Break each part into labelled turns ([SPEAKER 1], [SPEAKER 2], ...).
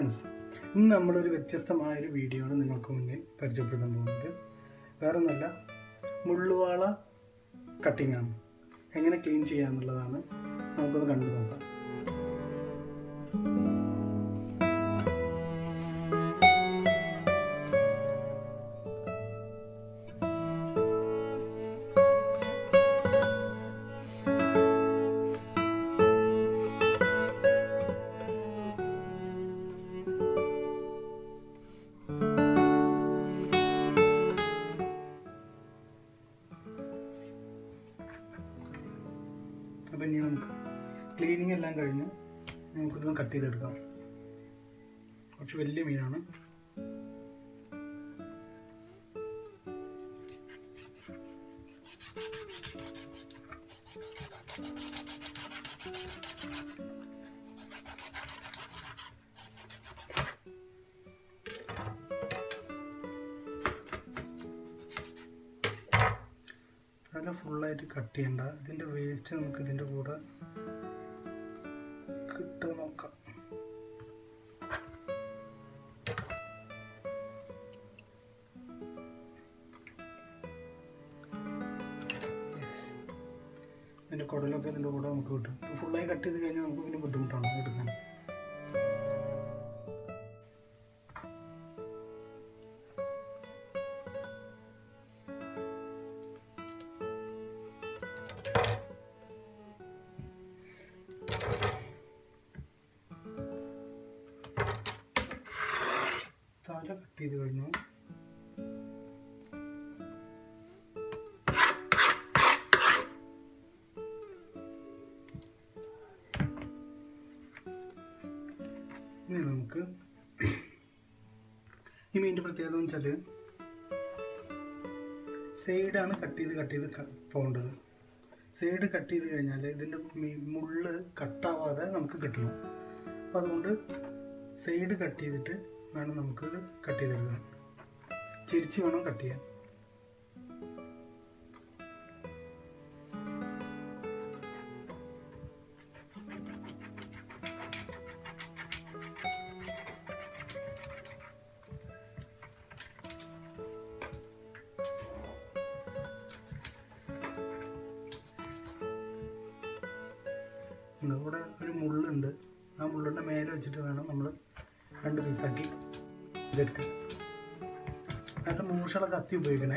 [SPEAKER 1] Friends ഇന്ന് നമ്മളൊരു വ്യത്യസ്തമായൊരു video ആണ് നിങ്ങൾക്ക് മുന്നിൽ പരിചയപ്പെടുത്താൻ പോകുന്നത് വേറൊന്നുമല്ല മുള്ളുവാള കട്ടിംഗ് ആണ് എങ്ങനെ ക്ലീൻ ചെയ്യാന്നുള്ളതാണ് നമുക്കൊന്ന് കണ്ടു നോക്കാം അപ്പം ഇനി നമുക്ക് ക്ലീനിങ് എല്ലാം കഴിഞ്ഞ് നമുക്കിതൊന്ന് കട്ട് ചെയ്തെടുക്കാം കുറച്ച് വലിയ മീനാണ് തല ഫുള്ളായിട്ട് കട്ട് ചെയ്യണ്ട ഇതിൻ്റെ വേസ്റ്റ് നമുക്ക് ഇതിൻ്റെ കൂടെ കിട്ടുക നോക്കാം Yes. ഇതിൻ്റെ കുടലൊക്കെ ഇതിൻ്റെ കൂടെ നമുക്ക് കിട്ടും ഇത് ഫുള്ളായി കട്ട് ചെയ്ത് കഴിഞ്ഞാൽ നമുക്ക് പിന്നെ ബുദ്ധിമുട്ടാണ് എടുക്കാൻ തല കട്ട് ചെയ്ത് കഴിഞ്ഞു ഇനി നമുക്ക് ഈ മീനിൻ്റെ പ്രത്യേകത എന്ന് വെച്ചാൽ സൈഡാണ് കട്ട് ചെയ്ത് കട്ട് ചെയ്ത് ക- പോകേണ്ടത് സൈഡ് കട്ട് ചെയ്ത് കഴിഞ്ഞാൽ ഇതിൻ്റെ മീ- മുള്ള് കട്ടാവാതെ നമുക്ക് കിട്ടണം അപ്പോൾ അതുകൊണ്ട് സൈഡ് കട്ട് ചെയ്തിട്ട് വേണം നമുക്ക് കട്ട് ചെയ്തെടുക്കാൻ ചിരിച്ച് വേണം കട്ട് ചെയ്യാൻ ഉണ്ട്. ഇവിടെ ഒരു മുള്ളുണ്ട് ആ മുള്ളിൻ്റെ മേലെ വെച്ചിട്ട് വേണം നമ്മൾ രണ്ട് പീസാക്കി ഇതെടുക്കാൻ നല്ല മൂഷള കത്തി ഉപയോഗിക്കണേ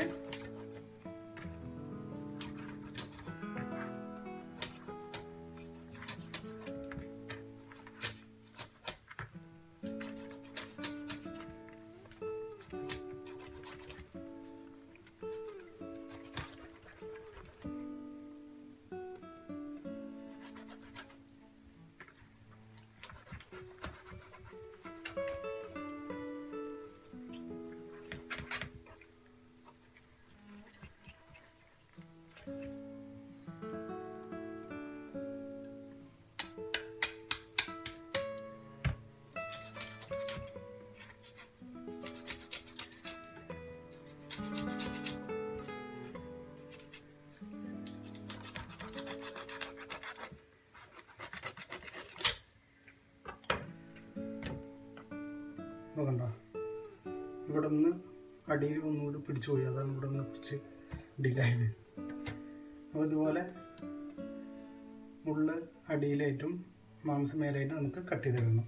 [SPEAKER 1] കണ്ട ഇവിടെ നിന്ന് അടിയിൽ ഒന്നുകൂടി പിടിച്ചു പോയി അതാണ് ഇവിടെ നിന്ന് കുറച്ച് ഡിലായത് അപ്പോൾ ഇതുപോലെ മുള്ള് അടിയിലായിട്ടും മാംസം മേലായിട്ടും നമുക്ക് കട്ട് ചെയ്തെടുക്കണം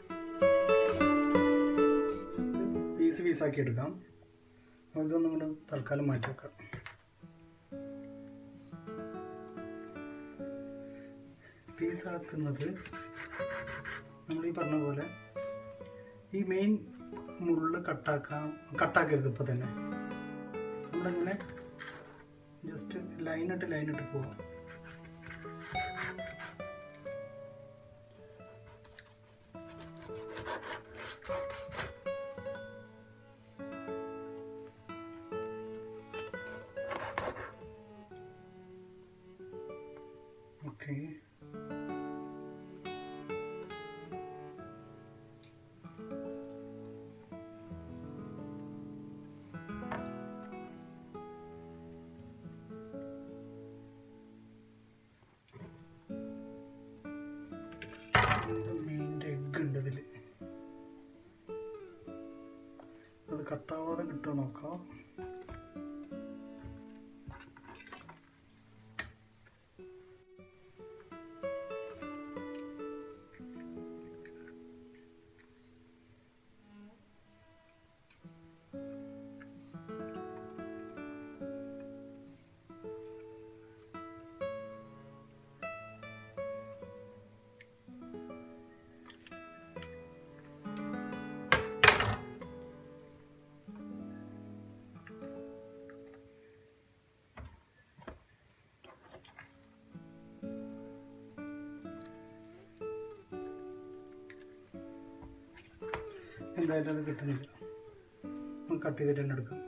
[SPEAKER 1] പീസ് പീസാക്കി എടുക്കാം അപ്പോൾ ഇതൊന്നും കൂടെ തൽക്കാലം മാറ്റി വെക്കാം പീസാക്കുന്നത് നമ്മൾ ഈ പറഞ്ഞ പോലെ ഈ മെയിൻ മുള്ള് കട്ടാക്കാം കട്ടാക്കരുത് ഇപ്പം തന്നെ നമ്മളിങ്ങനെ ജസ്റ്റ് ലൈനിട്ട് ലൈനിട്ട് പോവാം ഓക്കെ മീനിൻ്റെ എഗ്ഗ് ഉണ്ട് ഇതിൽ കട്ടാവാതെ കിട്ടുമോ നോക്കാം എന്തായാലും അത് കിട്ടുന്നില്ല നമുക്ക് കട്ട് ചെയ്തിട്ട് തന്നെ എടുക്കാം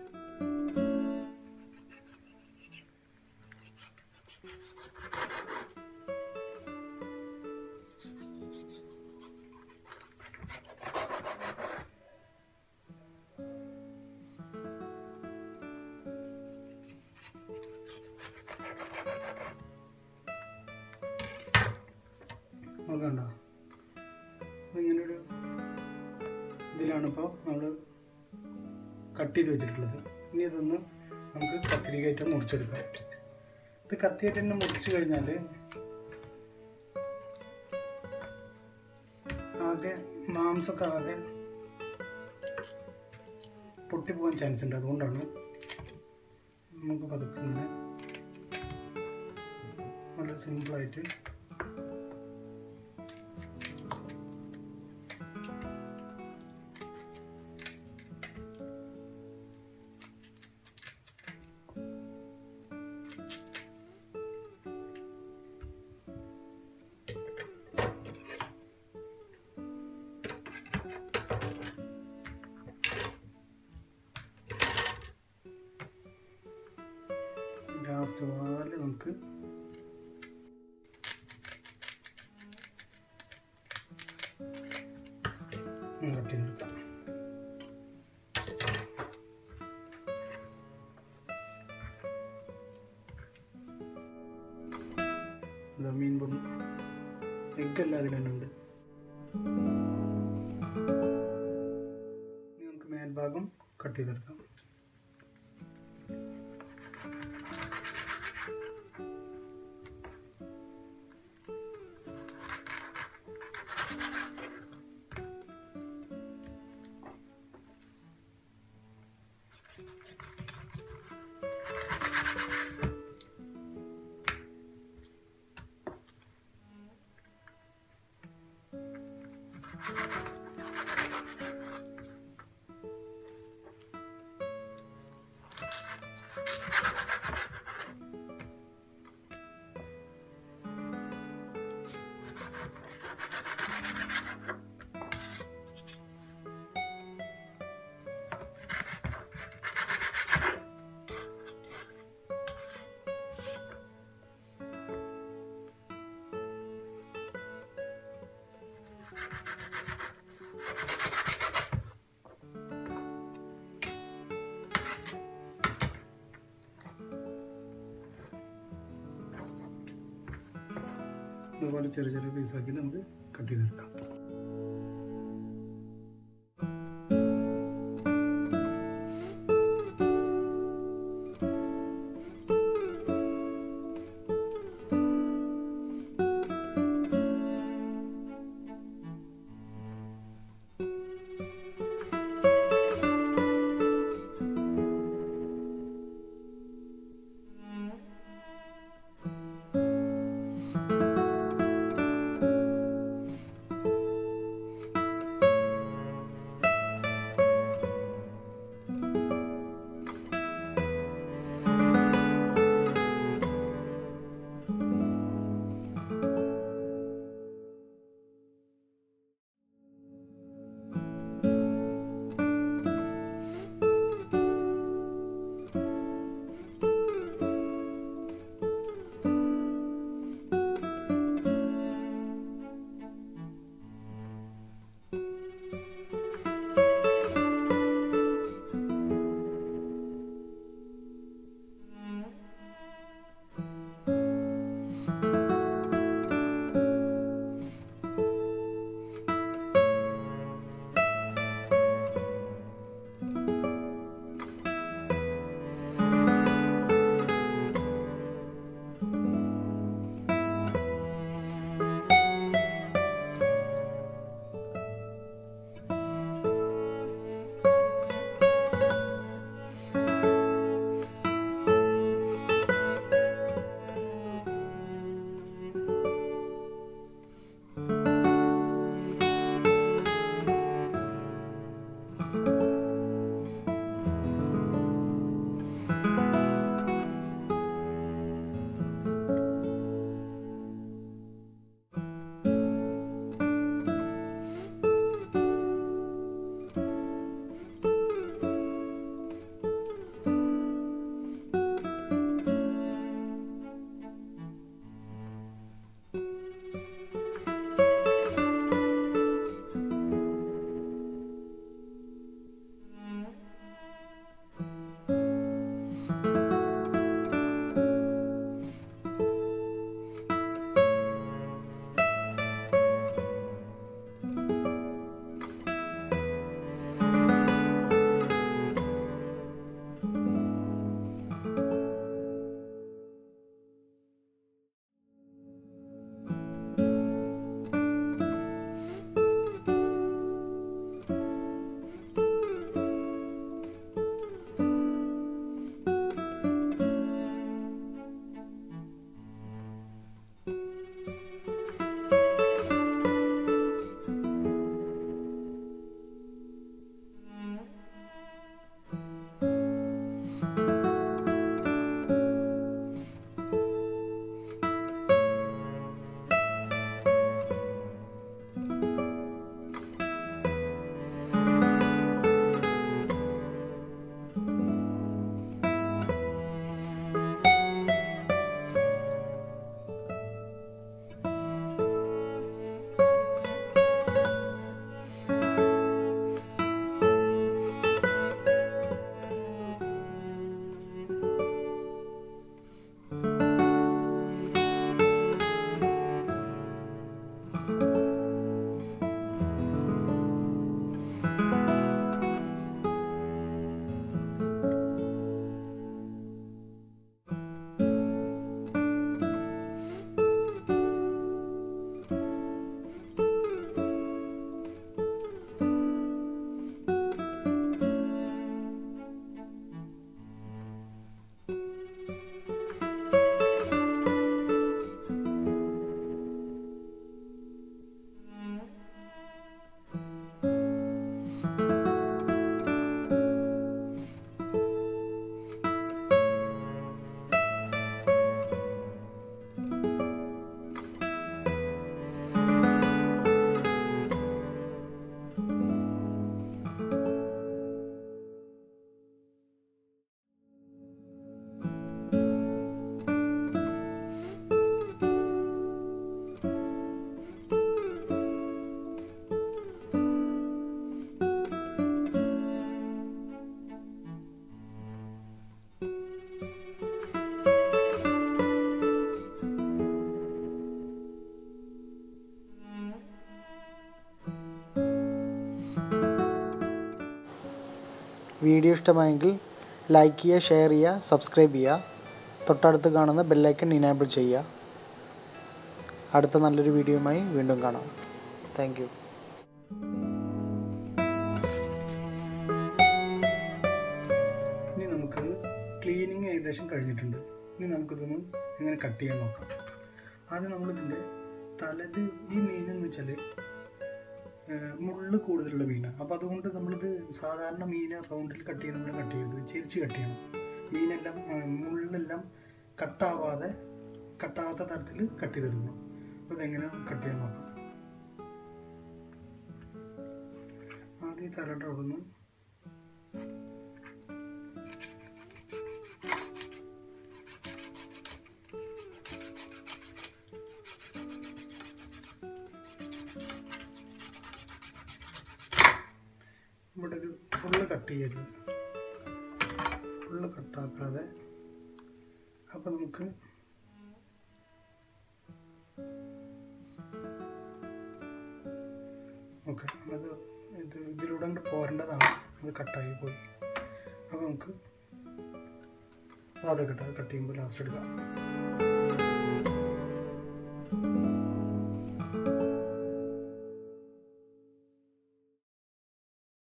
[SPEAKER 1] നോക്കണ്ട ഇതിങ്ങനൊരു ഇതിലാണ് ഇപ്പോൾ നമ്മൾ കട്ട് ചെയ്ത് വെച്ചിട്ടുള്ളത് ഇനി ഇതൊന്ന് നമുക്ക് കത്തിരിക്കായിട്ട് മുറിച്ചെടുക്കാം ഇത് കത്തിയായിട്ട് തന്നെ മുറിച്ച് കഴിഞ്ഞാൽ ആകെ മാംസമൊക്കെ ആകെ പൊട്ടിപ്പോകാൻ ചാൻസ് ഉണ്ട് അതുകൊണ്ടാണ് നമുക്ക് പതുക്കെ ഇങ്ങനെ വളരെ സിമ്പിളായിട്ട് ലാസ്റ്റ് വാല് നമുക്ക് കട്ട് ചെയ്തെടുക്കാം ഇതാ മീൻ പൊടി എഗ്ഗല്ല അതിൽ തന്നെ ഉണ്ട് ഇനി നമുക്ക് മേൽഭാഗം കട്ട് ചെയ്തെടുക്കാം ഇതുപോലെ ചെറിയ ചെറിയ പീസാക്കി നമുക്ക് കട്ട് ചെയ്തെടുക്കാം വീഡിയോ ഇഷ്ടമായെങ്കിൽ ലൈക്ക് ചെയ്യുക ഷെയർ ചെയ്യുക സബ്സ്ക്രൈബ് ചെയ്യുക തൊട്ടടുത്ത് കാണുന്ന ബെല്ലൈക്കൺ ഇനേബിൾ ചെയ്യുക അടുത്ത നല്ലൊരു വീഡിയോയുമായി വീണ്ടും കാണാം താങ്ക് യു ഇനി നമുക്ക് ക്ലീനിങ് ഏകദേശം കഴിഞ്ഞിട്ടുണ്ട് ഇനി നമുക്കിതൊന്ന് എങ്ങനെ കട്ട് ചെയ്യാൻ നോക്കാം ആദ്യം നമ്മളിതിൻ്റെ തലത് ഈ മീൻ എന്ന് വെച്ചാൽ മുള്ള് കൂടുതലുള്ള മീനാണ് അപ്പോൾ അതുകൊണ്ട് നമ്മളിത് സാധാരണ മീൻ റൗണ്ടിൽ കട്ട് ചെയ്ത് നമ്മൾ കട്ട് ചെയ്യരുത് ചിരിച്ച് കട്ട് ചെയ്യണം മീനെല്ലാം ആ, മുള്ളെല്ലാം കട്ടാവാതെ കട്ടാവാത്ത തരത്തിൽ കട്ട് ചെയ്തെടുക്കണം അപ്പോൾ ഇതെങ്ങനെ കട്ട് ചെയ്യാൻ നോക്കാം ആദ്യം ഈ തലയുടെ അവിടെ നിന്ന് ഇവിടെ ഒരു ഫുള്ള് കട്ട് ചെയ്യരുത് ഫുള്ള് കട്ടാക്കാതെ അപ്പം നമുക്ക് ഓക്കെ അത് ഇത് ഇതിലൂടെ അങ്ങോട്ട് പോരേണ്ടതാണ് അത് കട്ടായി പോയി അപ്പോൾ നമുക്ക് അതവിടെ കിട്ടും അത് കട്ട് ചെയ്യുമ്പോൾ ലാസ്റ്റ് എടുക്കാം